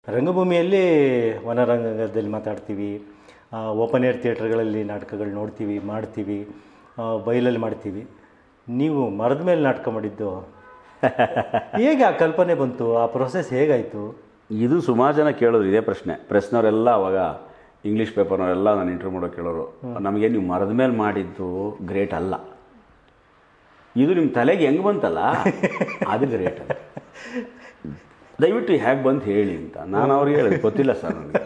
ರಂಗಭೂಮಿಯಲ್ಲಿ ವನರಂಗದಲ್ಲಿ ಮಾತಾಡ್ತೀವಿ open air ಥಿಯೇಟ್ರ್ಗಳಲ್ಲಿ ನಾಟಕಗಳು ನೋಡ್ತೀವಿ ಮಾಡ್ತೀವಿ ಆ, ಬಯಲಲ್ಲಿ ಮಾಡ್ತೀವಿ ನೀವು ಮರದ ಮೇಲೆ ನಾಟಕ ಮಾಡಿದ್ದು ಹೇಗೆ ಆ ಕಲ್ಪನೆ ಬಂತು ಆ ಪ್ರೊಸೆಸ್ ಹೇಗಾಯಿತು ಇದು ಸುಮಾರು ಜನ ಕೇಳೋರು ಇದೇ ಪ್ರಶ್ನೆ ಪ್ರೆಸ್ನವರೆಲ್ಲ ಅವಾಗ ಇಂಗ್ಲೀಷ್ ಪೇಪರ್ನವರೆಲ್ಲ ನಾನು ಇಂಟರ್ವ್ಯೂ ಮಾಡೋ ಕೇಳೋರು ನಮಗೆ ನೀವು ಮರದ ಮೇಲೆ ಮಾಡಿದ್ದು ಗ್ರೇಟ್ ಅಲ್ಲ ಇದು ನಿಮ್ಮ ತಲೆಗೆ ಹೆಂಗೆ ಬಂತಲ್ಲ ಅದು ಗ್ರೇಟ್ ಅಂತ ದಯವಿಟ್ಟು ಹೇಗೆ ಬಂತು ಹೇಳಿ ಅಂತ ನಾನು ಅವ್ರಿಗೆ ಹೇಳಿದೆ ಗೊತ್ತಿಲ್ಲ ಸರ್ ನನಗೆ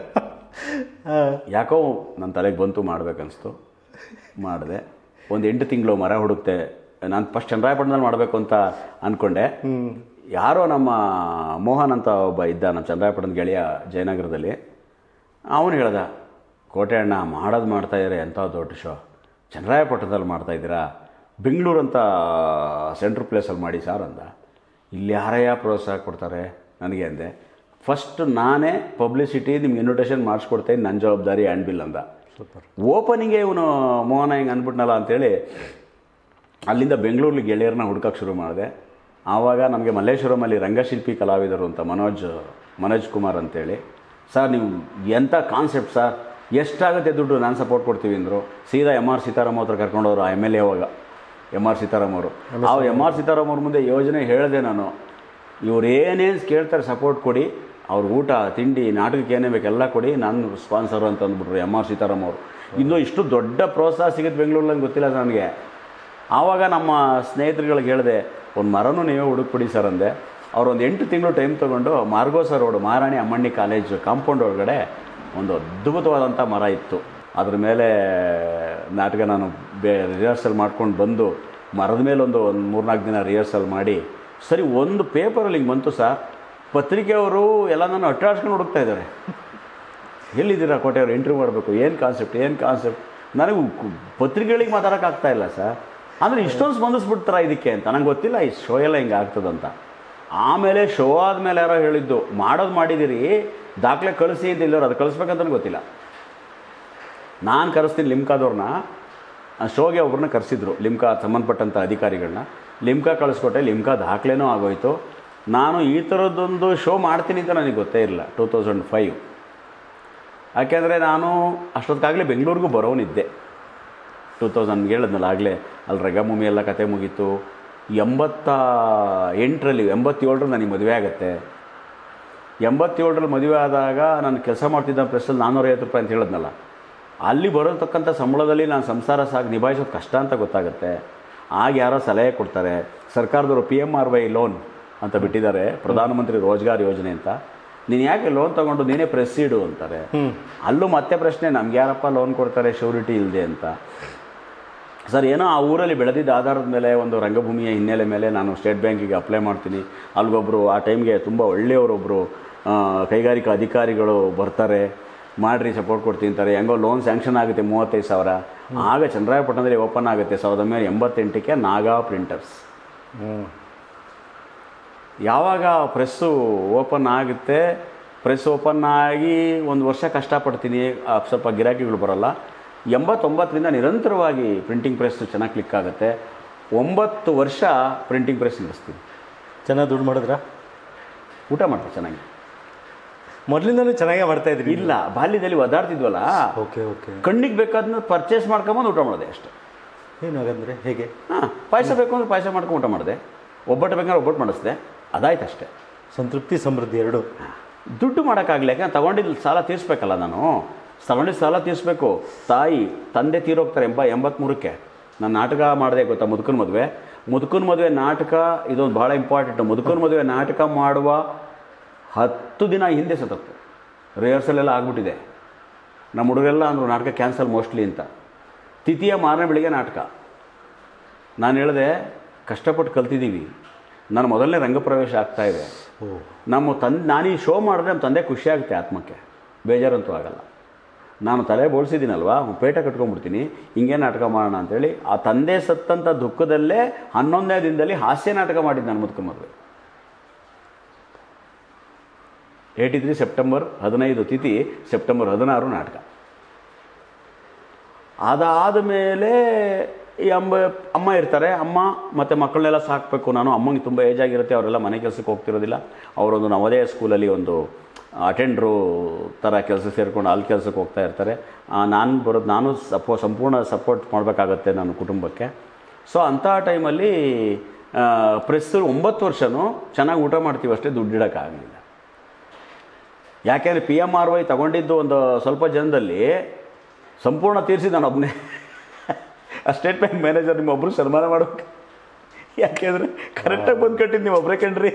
ಯಾಕೋ ನನ್ನ ತಲೆಗೆ ಬಂತು ಮಾಡ್ಬೇಕನ್ನಿಸ್ತು ಮಾಡಿದೆ ಒಂದು ಎಂಟು ತಿಂಗಳು ಮರ ಹುಡುಕ್ತೆ ನಾನು ಫಸ್ಟ್ ಚಂದ್ರಾಯಪಟ್ಟಣದಲ್ಲಿ ಮಾಡಬೇಕು ಅಂತ ಅಂದ್ಕೊಂಡೆ ಯಾರೋ ನಮ್ಮ ಮೋಹನ್ ಅಂತ ಒಬ್ಬ ಇದ್ದ ನಮ್ಮ ಚಂದ್ರಾಯಪಟ್ಟಣದ ಗೆಳೆಯ ಜಯನಗರದಲ್ಲಿ ಅವನು ಹೇಳ್ದ ಕೋಟೆ ಅಣ್ಣ ಮಾಡೋದು ಮಾಡ್ತಾ ಇದ್ದಾರೆ ಎಂಥ ದೊಡ್ಡ ಶೋ ಚಂದ್ರಾಯಪಟ್ಟಣದಲ್ಲಿ ಮಾಡ್ತಾ ಇದ್ದೀರಾ ಬೆಂಗಳೂರು ಅಂತ ಸೆಂಟ್ರ್ ಪ್ಲೇಸಲ್ಲಿ ಮಾಡಿ ಸರ್ ಅಂದ ಇಲ್ಲಿ ಯಾರಯ್ಯ ಪ್ರೋತ್ಸಾಹ ಕೊಡ್ತಾರೆ ನನಗೆ ಅಂದೆ ಫಸ್ಟ್ ನಾನೇ ಪಬ್ಲಿಸಿಟಿ ನಿಮ್ಗೆ ಇನ್ವಿಟೇಷನ್ ಮಾಡಿಸ್ಕೊಡ್ತೇನೆ ನನ್ನ ಜವಾಬ್ದಾರಿ ಆ್ಯಂಡ್ ಬಿಲ್ ಅಂದ ಸೂಪರ್ ಓಪನಿಂಗೇ ಇವನು ಮೋಹನ ಹಿಂಗೆ ಅಂದ್ಬಿಟ್ನಲ್ಲ ಅಂತೇಳಿ ಅಲ್ಲಿಂದ ಬೆಂಗಳೂರಲ್ಲಿ ಗೆಳೆಯರನ್ನ ಹುಡ್ಕಕ್ಕೆ ಶುರು ಮಾಡಿದೆ ಆವಾಗ ನಮಗೆ ಮಲ್ಲೇಶ್ವರಮಲ್ಲಿ ರಂಗಶಿಲ್ಪಿ ಕಲಾವಿದರು ಅಂತ ಮನೋಜ್ ಮನೋಜ್ ಕುಮಾರ್ ಅಂತೇಳಿ ಸರ್ ನೀವು ಎಂಥ ಕಾನ್ಸೆಪ್ಟ್ ಸರ್ ಎಷ್ಟಾಗುತ್ತೆ ದುಡ್ಡು ನಾನು ಸಪೋರ್ಟ್ ಕೊಡ್ತೀವಿ ಅಂದರು ಸೀದಾ ಎಮ್ ಆರ್ ಸೀತಾರಾಮ್ ಹತ್ರ ಕರ್ಕೊಂಡವ್ರು ಆ ಎಮ್ ಎಲ್ ಎ ಅವಾಗ ಎಮ್ ಆರ್ ಸೀತಾರಾಮ್ ಅವರು ಆ ಎಮ್ ಆರ್ ಸೀತಾರಾಮ್ ಅವ್ರ ಮುಂದೆ ಯೋಜನೆ ಹೇಳಿದೆ ನಾನು ಇವ್ರು ಏನೇನು ಕೇಳ್ತಾರೆ ಸಪೋರ್ಟ್ ಕೊಡಿ ಅವ್ರ ಊಟ ತಿಂಡಿ ನಾಟಕಕ್ಕೆ ಏನೇ ಬೇಕೆಲ್ಲ ಕೊಡಿ ನಾನು ಸ್ಪಾನ್ಸರು ಅಂತ ಅಂದ್ಬಿಟ್ರು ಎಮ್ ಆರ್ ಸೀತಾರಾಮ್ ಅವರು ಇನ್ನು ಇಷ್ಟು ದೊಡ್ಡ ಪ್ರೋತ್ಸಾಹ ಸಿಗುತ್ತೆ ಬೆಂಗಳೂರಲ್ಲಿ ಗೊತ್ತಿಲ್ಲ ನನಗೆ ಆವಾಗ ನಮ್ಮ ಸ್ನೇಹಿತರುಗಳಿಗೆ ಹೇಳಿದೆ ಒಂದು ಮರನೂ ನೀವೇ ಹುಡುಕ್ಬಿಡಿ ಸರ್ ಅಂದೆ ಅವ್ರು ಒಂದು ಎಂಟು ತಿಂಗಳು ಟೈಮ್ ತೊಗೊಂಡು Margosa road Maharani Ammanni college compound ಒಳಗಡೆ ಒಂದು ಅದ್ಭುತವಾದಂಥ ಮರ ಇತ್ತು ಅದ್ರ ಮೇಲೆ ನಾಟಕ ನಾನು ಬೇ ರಿಹರ್ಸಲ್ ಮಾಡ್ಕೊಂಡು ಬಂದು ಮರದ ಮೇಲೆ ಒಂದು ಒಂದು ಮೂರ್ನಾಲ್ಕು ದಿನ ರಿಹರ್ಸಲ್ ಮಾಡಿ ಸರಿ ಒಂದು ಪೇಪರಲ್ಲಿ ಹಿಂಗೆ ಬಂತು ಸರ್ ಪತ್ರಿಕೆಯವರು ಎಲ್ಲ ನಾನು ಅಟ್ಟಾಡ್ಸ್ಕೊಂಡು ಹುಡುಕ್ತಾ ಇದ್ದಾರೆ ಎಲ್ಲಿದ್ದೀರಾ ಕೋಟೆಯವರು ಇಂಟರ್ವ್ಯೂ ಮಾಡಬೇಕು ಏನು ಕಾನ್ಸೆಪ್ಟ್ ಏನು ಕಾನ್ಸೆಪ್ಟ್ ನನಗೆ ಕು- ಪತ್ರಿಕೆಗಳಿಗೆ ಮಾತಾಡೋಕ್ಕಾಗ್ತಾ ಇಲ್ಲ ಸರ್ ಅಂದರೆ ಇಷ್ಟೊಂದು ಸ್ಪಂದಿಸ್ಬಿಡ್ತಾರ ಇದಕ್ಕೆ ಅಂತ ನಂಗೆ ಗೊತ್ತಿಲ್ಲ ಈ ಶೋ ಎಲ್ಲ ಹಿಂಗೆ ಆಗ್ತದಂತ ಆಮೇಲೆ ಶೋ ಆದಮೇಲೆ ಯಾರೋ ಹೇಳಿದ್ದು ಮಾಡೋದು ಮಾಡಿದ್ದೀರಿ ದಾಖಲೆ ಕಳಿಸಿ ಅಂತ ಇಲ್ಲವ್ರು ಅದು ಕಳಿಸ್ಬೇಕಂತ ಗೊತ್ತಿಲ್ಲ ನಾನು ಕರೆಸ್ತೀನಿ ಲಿಮ್ಕಾದವ್ರನ್ನ ಆ ಶೋಗೆ ಒಬ್ಬರನ್ನ ಕರೆಸಿದ್ರು ಲಿಮ್ಕಾ ಸಂಬಂಧಪಟ್ಟಂಥ ಅಧಿಕಾರಿಗಳನ್ನ ಲಿಮ್ಕಾ ಕಳಿಸ್ಕೊಟ್ಟೆ ಲಿಮ್ಕಾ ದಾಖಲೆನೂ ಆಗೋಯ್ತು ನಾನು ಈ ಥರದ್ದೊಂದು ಶೋ ಮಾಡ್ತೀನಿ ಅಂತ ನನಗೆ ಗೊತ್ತೇ ಇರಲಿಲ್ಲ ಟೂ ತೌಸಂಡ್ ಫೈವ್ ಯಾಕೆಂದರೆ ನಾನು ಅಷ್ಟೊತ್ತಿಗಾಗಲೇ ಬೆಂಗಳೂರಿಗೂ ಬರೋನಿದ್ದೆ ಟೂ ತೌಸಂಡ್ ಹೇಳಿದ್ನಲ್ಲ ಆಗಲೇ ಅಲ್ಲಿ ರಂಗಭೂಮಿ ಎಲ್ಲ ಕತೆ ಮುಗೀತು ಎಂಬತ್ತ ಎಂಟರಲ್ಲಿ ಎಂಬತ್ತೇಳರಲ್ಲಿ ನನಗೆ ಮದುವೆ ಆಗುತ್ತೆ ಎಂಬತ್ತೇಳರಲ್ಲಿ ಮದುವೆ ಆದಾಗ ನಾನು ಕೆಲಸ ಮಾಡ್ತಿದ್ದ ಪ್ರೆಸ್ಸಲ್ಲಿ ನಾನ್ನೂರೈವತ್ತು ರೂಪಾಯಿ ಅಂತ ಹೇಳಿದ್ನಲ್ಲ ಅಲ್ಲಿ ಬರೋತಕ್ಕಂಥ ಸಂಬಳದಲ್ಲಿ ನಾನು ಸಂಸಾರ ಸಾಗಿ ನಿಭಾಯಿಸೋದು ಕಷ್ಟ ಅಂತ ಗೊತ್ತಾಗುತ್ತೆ ಆಗ ಯಾರೋ ಸಲಹೆ ಕೊಡ್ತಾರೆ ಸರ್ಕಾರದವರು P M R Y loan ಅಂತ ಬಿಟ್ಟಿದ್ದಾರೆ ಪ್ರಧಾನಮಂತ್ರಿ ರೋಜ್ಗಾರ್ ಯೋಜನೆ ಅಂತ ನೀನು ಯಾಕೆ ಲೋನ್ ತೊಗೊಂಡು ನೀನೇ ಪ್ರೆಸ್ ಇಡು ಅಂತಾರೆ ಅಲ್ಲೂ ಮತ್ತೆ ಪ್ರಶ್ನೆ ನಮ್ಗೆ ಯಾರಪ್ಪ ಲೋನ್ ಕೊಡ್ತಾರೆ ಶ್ಯೂರಿಟಿ ಇಲ್ಲದೆ ಅಂತ ಸರ್ ಏನೋ ಆ ಊರಲ್ಲಿ ಬೆಳೆದಿದ್ದ ಆಧಾರದ ಮೇಲೆ ಒಂದು ರಂಗಭೂಮಿಯ ಹಿನ್ನೆಲೆ ಮೇಲೆ ನಾನು ಸ್ಟೇಟ್ ಬ್ಯಾಂಕಿಗೆ ಅಪ್ಲೈ ಮಾಡ್ತೀನಿ ಅಲ್ಲಿಗೊಬ್ಬರು ಆ ಟೈಮ್ಗೆ ತುಂಬ ಒಳ್ಳೆಯವರೊಬ್ಬರು ಕೈಗಾರಿಕಾ ಅಧಿಕಾರಿಗಳು ಬರ್ತಾರೆ ಮಾಡ್ರಿ ಸಪೋರ್ಟ್ ಕೊಡ್ತೀನಿ ಅಂತಾರೆ ಹೆಂಗೋ ಲೋನ್ ಸ್ಯಾಂಕ್ಷನ್ ಆಗುತ್ತೆ ಮೂವತ್ತೈದು ಸಾವಿರ ಆಗ ಚಂದ್ರಾಯಪಟ್ಟಣದಲ್ಲಿ ಓಪನ್ ಆಗುತ್ತೆ ಸಾವಿರದ ಒಂಬೈನೂರ ಎಂಬತ್ತೆಂಟಕ್ಕೆ ನಾಗಾ ಪ್ರಿಂಟರ್ಸ್ ಹ್ಞೂ ಯಾವಾಗ ಪ್ರೆಸ್ಸು ಓಪನ್ ಆಗುತ್ತೆ ಪ್ರೆಸ್ ಓಪನ್ ಆಗಿ ಒಂದು ವರ್ಷ ಕಷ್ಟಪಡ್ತೀನಿ ಆ, ಸ್ವಲ್ಪ ಗಿರಾಕಿಗಳು ಬರೋಲ್ಲ ಎಂಬತ್ತೊಂಬತ್ತರಿಂದ ನಿರಂತರವಾಗಿ ಪ್ರಿಂಟಿಂಗ್ ಪ್ರೆಸ್ ಚೆನ್ನಾಗಿ ಕ್ಲಿಕ್ ಆಗುತ್ತೆ ಒಂಬತ್ತು ವರ್ಷ ಪ್ರಿಂಟಿಂಗ್ ಪ್ರೆಸ್ ನಡೆಸ್ತೀನಿ ಚೆನ್ನಾಗಿ ದುಡ್ಡು ಮಾಡಿದ್ರಾ ಊಟ ಮಾಡ್ತೀನಿ ಚೆನ್ನಾಗಿ ಮೊದಲಿಂದಲೂ ಚೆನ್ನಾಗೇ ಮಾಡ್ತಾ ಇದ್ರಿ ಇಲ್ಲ ಬಾಲ್ಯದಲ್ಲಿ ಒದಾಡ್ತಿದ್ವಲ್ಲ ಓಕೆ ಓಕೆ ಕಣ್ಣಿಗೆ ಬೇಕಾದನ್ನ ಪರ್ಚೇಸ್ ಮಾಡ್ಕೊಂಬಂದು ಊಟ ಮಾಡಿದೆ ಅಷ್ಟೇ ಏನು ಹಾಗಂದ್ರೆ ಹೇಗೆ ಹಾಂ ಪಾಯಸ ಬೇಕು ಅಂದ್ರೆ ಪಾಯಸ ಮಾಡ್ಕೊಂಡು ಊಟ ಮಾಡಿದೆ ಒಬ್ಬಟ್ಟು ಬೇಕಾದ್ರೆ ಒಬ್ಬಟ್ಟು ಮಾಡಿಸಿದೆ ಅದಾಯ್ತು ಅಷ್ಟೇ ಸಂತೃಪ್ತಿ ಸಮೃದ್ಧಿ ಎರಡು ದುಡ್ಡು ಮಾಡೋಕ್ಕಾಗಲಿ ಯಾಕಂದ್ರೆ ತಗೊಂಡಿದ್ದು ಸಾಲ ತೀರಿಸ್ಬೇಕಲ್ಲ ನಾನು ತಗೊಂಡಿದ್ದು ಸಾಲ ತೀರಿಸ್ಬೇಕು ತಾಯಿ ತಂದೆ ತೀರೋಗ್ತಾರೆ ಎಂಬ ಎಂಬತ್ತ್ಮೂರಕ್ಕೆ ನಾನು ನಾಟಕ ಮಾಡಿದೆ ಗೊತ್ತಾ ಮುದುಕನ ಮದುವೆ ಮುದುಕನ ಮದುವೆ ನಾಟಕ ಇದೊಂದು ಭಾಳ ಇಂಪಾರ್ಟೆಂಟ್ ಮುದುಕನ ಮದುವೆ ನಾಟಕ ಮಾಡುವ ಹತ್ತು ದಿನ ಹಿಂದೆ ಸತತ್ತು ರಿಹರ್ಸಲ್ ಎಲ್ಲ ಆಗ್ಬಿಟ್ಟಿದೆ ನಮ್ಮ ಹುಡುಗರೆಲ್ಲ ಅಂದರು ನಾಟಕ ಕ್ಯಾನ್ಸಲ್ ಮೋಸ್ಟ್ಲಿ ಅಂತ ತಿಥಿಯ ಮಾರನೇ ಬೆಳಿಗ್ಗೆ ನಾಟಕ ನಾನು ಹೇಳಿದೆ ಕಷ್ಟಪಟ್ಟು ಕಲ್ತಿದ್ದೀವಿ ನಾನು ಮೊದಲನೇ ರಂಗಪ್ರವೇಶ ಆಗ್ತಾ ಇದೆ ಓ ನಮ್ಮ ತಂದೆ ನಾನು ಈ ಶೋ ಮಾಡಿದ್ರೆ ನಮ್ಮ ತಂದೆ ಖುಷಿ ಆಗುತ್ತೆ ಆತ್ಮಕ್ಕೆ ಬೇಜಾರಂತೂ ಆಗಲ್ಲ ನಾನು ತಲೆ ಬೋಳ್ಸಿದ್ದೀನಲ್ವಾ ಪೇಟ ಕಟ್ಕೊಂಡ್ಬಿಡ್ತೀನಿ ಹಿಂಗೆ ನಾಟಕ ಮಾಡೋಣ ಅಂತೇಳಿ ಆ ತಂದೆ ಸತ್ತಂಥ ದುಃಖದಲ್ಲೇ ಹನ್ನೊಂದನೇ ದಿನದಲ್ಲಿ ಹಾಸ್ಯ ನಾಟಕ ಮಾಡಿದ್ದು ನಾನು ಮುದ್ಕ ಮದುವೆ ಏಯ್ಟಿ ತ್ರೀ ಸೆಪ್ಟೆಂಬರ್ ಹದಿನೈದು ತಿಥಿ ಸೆಪ್ಟೆಂಬರ್ ಹದಿನಾರು ನಾಟಕ ಅದಾದ ಮೇಲೆ ಈ ಅಮ್ಮ ಅಮ್ಮ ಇರ್ತಾರೆ ಅಮ್ಮ ಮತ್ತು ಮಕ್ಕಳನ್ನೆಲ್ಲ ಸಾಕಬೇಕು ನಾನು ಅಮ್ಮಂಗೆ ತುಂಬ ಏಜ್ ಆಗಿರುತ್ತೆ ಅವರೆಲ್ಲ ಮನೆ ಕೆಲಸಕ್ಕೆ ಹೋಗ್ತಿರೋದಿಲ್ಲ ಅವರೊಂದು ನವೋದಯ ಸ್ಕೂಲಲ್ಲಿ ಒಂದು ಅಟೆಂಡ್ರು ಥರ ಕೆಲಸ ಸೇರಿಕೊಂಡು ಅಲ್ಲಿ ಕೆಲಸಕ್ಕೆ ಹೋಗ್ತಾ ಇರ್ತಾರೆ ನಾನು ಬರೋದು ನಾನು ಸಪೋ ಸಂಪೂರ್ಣ ಸಪೋರ್ಟ್ ಮಾಡಬೇಕಾಗತ್ತೆ ನನ್ನ ಕುಟುಂಬಕ್ಕೆ ಸೊ ಅಂಥ ಟೈಮಲ್ಲಿ ಪ್ರೆಸ್ ಒಂಬತ್ತು ವರ್ಷವೂ ಚೆನ್ನಾಗಿ ಊಟ ಮಾಡ್ತೀವಿ ಅಷ್ಟೇ ದುಡ್ಡಿಡೋಕ್ಕಾಗಲಿಲ್ಲ ಯಾಕೆಂದರೆ ಪಿ ಎಮ್ ಆರ್ ವೈ ತಗೊಂಡಿದ್ದು ಒಂದು ಸ್ವಲ್ಪ ಜನದಲ್ಲಿ ಸಂಪೂರ್ಣ ತೀರಿಸಿ ನಾನು ಒಬ್ಬನೇ ಆ ಸ್ಟೇಟ್ ಬ್ಯಾಂಕ್ ಮ್ಯಾನೇಜರ್ ನಿಮ್ಮೊಬ್ಬರು ಸನ್ಮಾನ ಮಾಡೋಕೆ ಯಾಕೆಂದರೆ ಕರೆಕ್ಟಾಗಿ ಬಂದು ಕಟ್ಟಿದ್ದು ನೀವು ಒಬ್ಬರೇ ಕಣ್ರಿ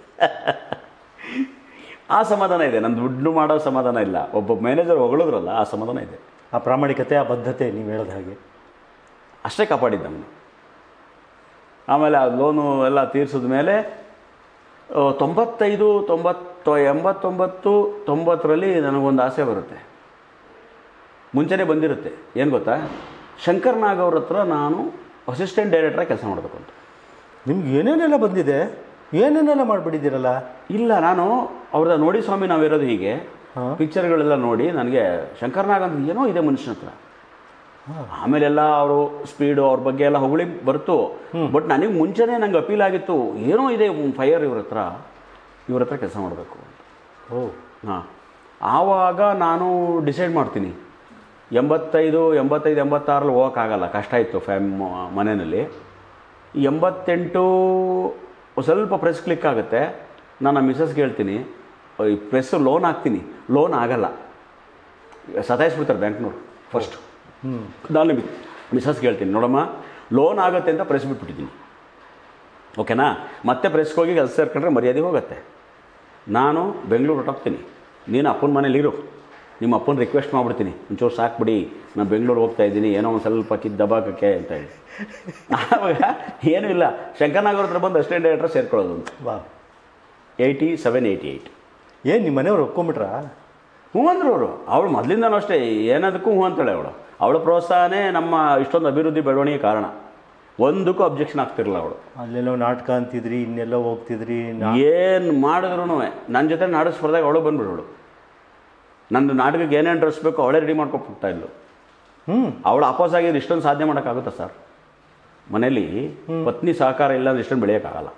ಆ ಸಮಾಧಾನ ಇದೆ ನನ್ನ ದುಡ್ಡು ಮಾಡೋ ಸಮಾಧಾನ ಇಲ್ಲ ಒಬ್ಬ ಮ್ಯಾನೇಜರ್ ಹೊಗಳಿದ್ರಲ್ಲ ಆ ಸಮಾಧಾನ ಇದೆ ಆ ಪ್ರಾಮಾಣಿಕತೆ ಆ ಬದ್ಧತೆ ನೀವು ಹೇಳೋದು ಹಾಗೆ ಅಷ್ಟೇ ಕಾಪಾಡಿದ್ದು ನಮ್ಮನ್ನು ಆಮೇಲೆ ಆ ಲೋನು ಎಲ್ಲ ತೀರಿಸಿದ ಮೇಲೆ ಆ, ತೊಂಬತ್ತೈದು ತೊಂಬತ್ತು ಎಂಬತ್ತೊಂಬತ್ತು ತೊಂಬತ್ತರಲ್ಲಿ ನನಗೊಂದು ಆಸೆ ಬರುತ್ತೆ ಮುಂಚೆನೇ ಬಂದಿರುತ್ತೆ ಏನು ಗೊತ್ತಾ ಶಂಕರ್ ನಾಗ್ ಅವ್ರ ಹತ್ರ ನಾನು ಅಸಿಸ್ಟೆಂಟ್ ಡೈರೆಕ್ಟ್ರಾಗಿ ಕೆಲಸ ಮಾಡಬೇಕು ಅಂತ ನಿಮ್ಗೆ ಏನೇನೆಲ್ಲ ಬಂದಿದೆ ಏನೇನೆಲ್ಲ ಮಾಡಿಬಿಟ್ಟಿದ್ದೀರಲ್ಲ ಇಲ್ಲ ನಾನು ಅವ್ರದ್ದು ನೋಡಿ ಸ್ವಾಮಿ ನಾವಿರೋದು ಹೀಗೆ ಹಾಂ. ಪಿಕ್ಚರ್ಗಳೆಲ್ಲ ನೋಡಿ ನನಗೆ ಶಂಕರ್ನಾಗ್ ಅಂತ ಏನೋ ಇದೆ ಮನುಷ್ಯನ ಹತ್ರ ಆಮೇಲೆಲ್ಲ ಅವರು ಸ್ಪೀಡು ಅವ್ರ ಬಗ್ಗೆ ಎಲ್ಲ ಹೊಗಳಿ ಬರ್ತು ಬಟ್ ನನಗೆ ಮುಂಚೆನೇ ನಂಗೆ ಅಪೀಲ್ ಆಗಿತ್ತು ಏನೋ ಇದೆ ಫೈರ್ ಇವ್ರ ಹತ್ರ ಇವ್ರ ಹತ್ರ ಕೆಲಸ ಮಾಡಬೇಕು ಓ ಹಾಂ ಆವಾಗ ನಾನು ಡಿಸೈಡ್ ಮಾಡ್ತೀನಿ ಎಂಬತ್ತೈದು ಎಂಬತ್ತೈದು ಎಂಬತ್ತಾರಲ್ಲಿ ಹೋಗೋಕ್ಕಾಗಲ್ಲ ಕಷ್ಟ ಇತ್ತು ಫ್ಯಾಮ್ ಮನೆಯಲ್ಲಿ ಎಂಬತ್ತೆಂಟು ಸ್ವಲ್ಪ ಪ್ರೆಸ್ ಕ್ಲಿಕ್ ಆಗುತ್ತೆ ನಾನು ನಮ್ಮ ಮಿಸಸ್ಗೆ ಹೇಳ್ತೀನಿ ಈ ಪ್ರೆಸ್ ಲೋನ್ ಹಾಕ್ತೀನಿ ಲೋನ್ ಆಗಲ್ಲ ಸತಾಯಿಸ್ಬಿಡ್ತಾರೆ ಬ್ಯಾಂಕ್ನವ್ರು ಫಸ್ಟ್ ಹ್ಞೂ ನಾನು ಮಿಸಸ್ಗೆ ಹೇಳ್ತೀನಿ ನೋಡಮ್ಮ ಲೋನ್ ಆಗುತ್ತೆ ಅಂತ ಪ್ರೆಸ್ ಬಿಟ್ಬಿಟ್ಟಿದ್ದೀನಿ ಓಕೆನಾ ಮತ್ತೆ ಪ್ರೆಸ್ಗೆ ಹೋಗಿ ಕೆಲಸ ಸೇರ್ಕೊಂಡ್ರೆ ಮರ್ಯಾದೆ ಹೋಗುತ್ತೆ ನಾನು ಬೆಂಗಳೂರು ಹೊರಟೋಗ್ತೀನಿ ನೀನು ಅಪ್ಪನ ಮನೇಲಿ ಇರು ನಿಮ್ಮ ಅಪ್ಪನ ರಿಕ್ವೆಸ್ಟ್ ಮಾಡಿಬಿಡ್ತೀನಿ ಒಂಚೂರು ಸಾಕ್ಬಿಡಿ ನಾನು ಬೆಂಗಳೂರು ಹೋಗ್ತಾ ಇದ್ದೀನಿ ಏನೋ ಒಂದು ಸ್ವಲ್ಪ ಕಿದ್ದು ದಬಾಕಕ್ಕೆ ಅಂತ ಹೇಳಿ ಆವಾಗ ಏನೂ ಇಲ್ಲ ಶಂಕರ್ನಾಗ್ ಹತ್ರ ಬಂದು ಅಸಿಸ್ಟೆಂಟ್ ಡೈರೆಕ್ಟರ್ ಸೇರ್ಕೊಳ್ಳೋದು ಅಂತ ವಾ ಏಯ್ಟಿ ಸೆವೆನ್ ಏಯ್ಟಿ ಏಯ್ಟ್ ಏನು ನಿಮ್ಮ ಮನೆಯವ್ರು ಒಪ್ಕೊಂಬಿಟ್ರಾ ಹ್ಞೂ ಅಂದ್ರು ಅವರು ಅವಳು ಮೊದಲಿಂದನೂ ಅಷ್ಟೇ ಏನದಕ್ಕೂ ಹ್ಞೂ ಅಂತಾಳೆ ಅವಳು ಅವಳ ಪ್ರೋತ್ಸಾಹನೇ ನಮ್ಮ ಇಷ್ಟೊಂದು ಅಭಿವೃದ್ಧಿ ಬೆಳವಣಿಗೆ ಕಾರಣ ಒಂದಕ್ಕೂ ಅಬ್ಜೆಕ್ಷನ್ ಆಗ್ತಿರಲಿಲ್ಲ ಅವಳು ಅಲ್ಲೆಲ್ಲೋ ನಾಟಕ ಅಂತಿದ್ರಿ ಇನ್ನೆಲ್ಲೋ ಹೋಗ್ತಿದ್ರಿ ನಾ ಏನು ಮಾಡಿದ್ರು ನನ್ನ ಜೊತೆ ನಾಟಕ ಸ್ಪರ್ಧೆಗೆ ಅವಳು ಬಂದ್ಬಿಡೋಳು ನಂದು ನಾಟಕಕ್ಕೆ ಏನೇನು ಡ್ರೆಸ್ ಬೇಕೋ ಅವಳೇ ರೆಡಿ ಮಾಡ್ಕೊಬಿಡ್ತಾ ಇದ್ಲು ಹ್ಞೂ ಅವಳು ಅಪೋಸ್ ಆಗಿದ್ದು ಇಷ್ಟೊಂದು ಸಾಧನೆ ಮಾಡೋಕ್ಕಾಗುತ್ತಾ ಸರ್ ಮನೇಲಿ ಪತ್ನಿ ಸಹಕಾರ ಇಲ್ಲ ಅಂದ್ರೆ ಇಷ್ಟೊಂದು ಬೆಳೆಯೋಕ್ಕಾಗಲ್ಲ